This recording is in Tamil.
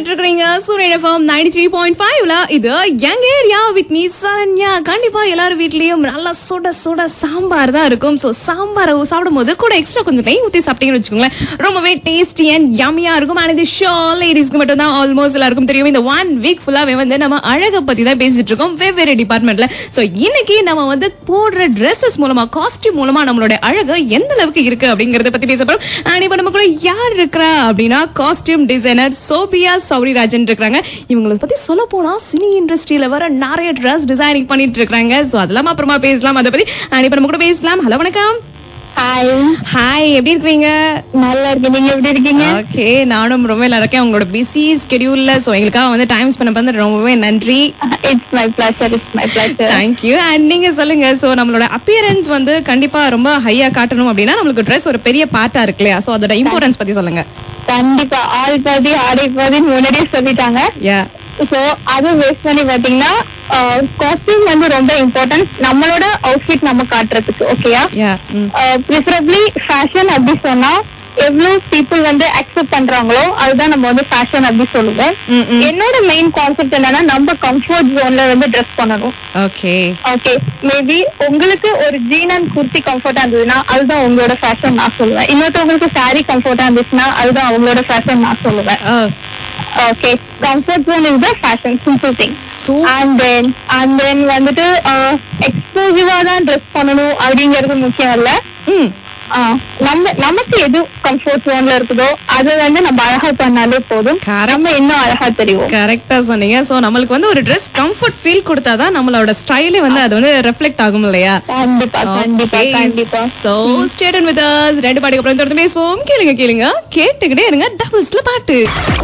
கேட்டுட்டு இருக்கீங்க சூரியன் எஃப்எம் நைன்டி த்ரீ பாயிண்ட் ஃபைவ்ல இது young area with me Saranya கண்டிப்பா எல்லாரும் வீட்லயும் நல்லா சுட சுட சாம்பார் தான் இருக்கும் ஸோ சாம்பாரை சாப்பிடும் போது கூட எக்ஸ்ட்ரா கொஞ்சம் நெய் ஊற்றி சாப்பிட்டீங்கன்னு வச்சுக்கோங்களேன் ரொம்பவே டேஸ்டி அண்ட் யம்மியா இருக்கும் அண்ட் இது ஷோ லேடிஸ்க்கு மட்டும் தான் ஆல்மோஸ்ட் எல்லாருக்கும் தெரியும் இந்த ஒன் வீக் ஃபுல்லாவே வந்து நம்ம அழகை பத்தி தான் பேசிட்டு இருக்கோம் வெவ்வேறு டிபார்ட்மெண்ட்ல ஸோ இன்னைக்கு நம்ம வந்து போடுற ட்ரெஸ்ஸஸ் மூலமா காஸ்டியூம் மூலமா நம்மளோட அழகு எந்த அளவுக்கு இருக்கு அப்படிங்கறத பத்தி பேச போறோம் அண்ட் இப்போ நம்ம கூட யார் இருக்கிறா அப்படின்னா காஸ்டியூம் டிசைனர் சோபியா சௌரிராஜன் இருக்காங்க இவங்களை பத்தி சொல்ல போனா சினி இண்டஸ்ட்ரியில வர நிறைய ட்ரெஸ் டிசைனிங் பண்ணிட்டு இருக்காங்க ஸோ அதெல்லாம் அப்புறமா பேசலாம் அதை பத்தி அண்ட் இப்போ நம்ம கூட பேசலாம் ஹலோ வணக்கம் ஹாய் ஹாய் எப்படி இருக்கீங்க நல்லா இருக்கு நீங்க எப்படி இருக்கீங்க ஓகே நானும் ரொம்ப நல்லா இருக்கேன் உங்களோட பிஸி ஸ்கெடியூல்ல ஸோ எங்களுக்காக வந்து டைம் ஸ்பெண்ட் பண்ணது ரொம்பவே நன்றி it's my pleasure it's my pleasure thank you and நீங்க சொல்லுங்க சோ நம்மளோட அப்பியரன்ஸ் வந்து கண்டிப்பா ரொம்ப ஹையா காட்டணும் அப்படின்னா நம்மளுக்கு ட்ரெஸ் ஒரு பெரிய பார்ட்டா இருக்கு இல்லையா சோ அதோட இம்பார்ட்டன்ஸ் பத்தி சொல்லுங்க கண்டிப்பா ஆள் பாதி ஆடை பாதி முன்னாடியே சொல்லிட்டாங்க யா சோ அதை பேஸ் பண்ணி பாத்தீங்கன்னா காஸ்டியூம் வந்து ரொம்ப இம்பார்ட்டன்ட் நம்மளோட அவுட்ஃபிட் நம்ம காட்டுறதுக்கு ஓகேயா யா ப்ரிஃபரபிளி ஃபேஷன் அப்படி சொன்னா எவ்வளவு பீப்புள் வந்து அக்செப்ட் பண்றாங்களோ அதுதான் நம்ம வந்து ஃபேஷன் அப்படி சொல்லுவோம் ம், ம். என்னோட மெயின் கான்செப்ட் என்னன்னா நம்ம கம்ஃபர்ட் ஜோன்ல வந்து ட்ரெஸ் பண்ணணும் ஓகே ஓகே மேபி உங்களுக்கு ஒரு ஜீன் அண்ட் குர்த்தி கம்ஃபர்ட்டா இருந்ததுன்னா அதுதான் உங்களோட ஃபேஷன் நான் சொல்லுவேன் இன்னொருத்தவங்களுக்கு சாரி கம்ஃபர்ட்டா இருந்துச்சுன்னா அதுதான் அவங்களோட ஃபேஷன் நான் சொல்லுவேன் okay comfort zone is the fashion simple thing so and then and then வந்துட்டு எக்ஸ்க்ளூசிவா தான் ட்ரெஸ் பண்ணணும் அப்படிங்கிறது முக்கியம் இல்ல ம் ஆஹ் நம்ம நமக்கு எது கம்ஃபர்ட் ஜோன்ல இருக்குதோ அதை வந்து நம்ம அழகா பண்ணாலே போதும் Correct. நம்ம இன்னும் அழகா தெரியும் கரெக்டா சொன்னீங்க சோ நம்மளுக்கு வந்து ஒரு ட்ரெஸ் கம்ஃபர்ட் ஃபீல் கொடுத்தாதான் நம்மளோட ஸ்டைலே வந்து அது வந்து ரெஃப்ளெக்ட் ஆகும் இல்லையா கண்டிப்பா கண்டிப்பா கண்டிப்பா சோ ஸ்டேட் வித் ரெண்டு பாட்டுக்கு அப்புறம் தொடர்ந்து பேசுவோம் கேளுங்க கேளுங்க கேட்டுக்கிட்டே இருங்க டபுள்ஸ்ல பாட்டு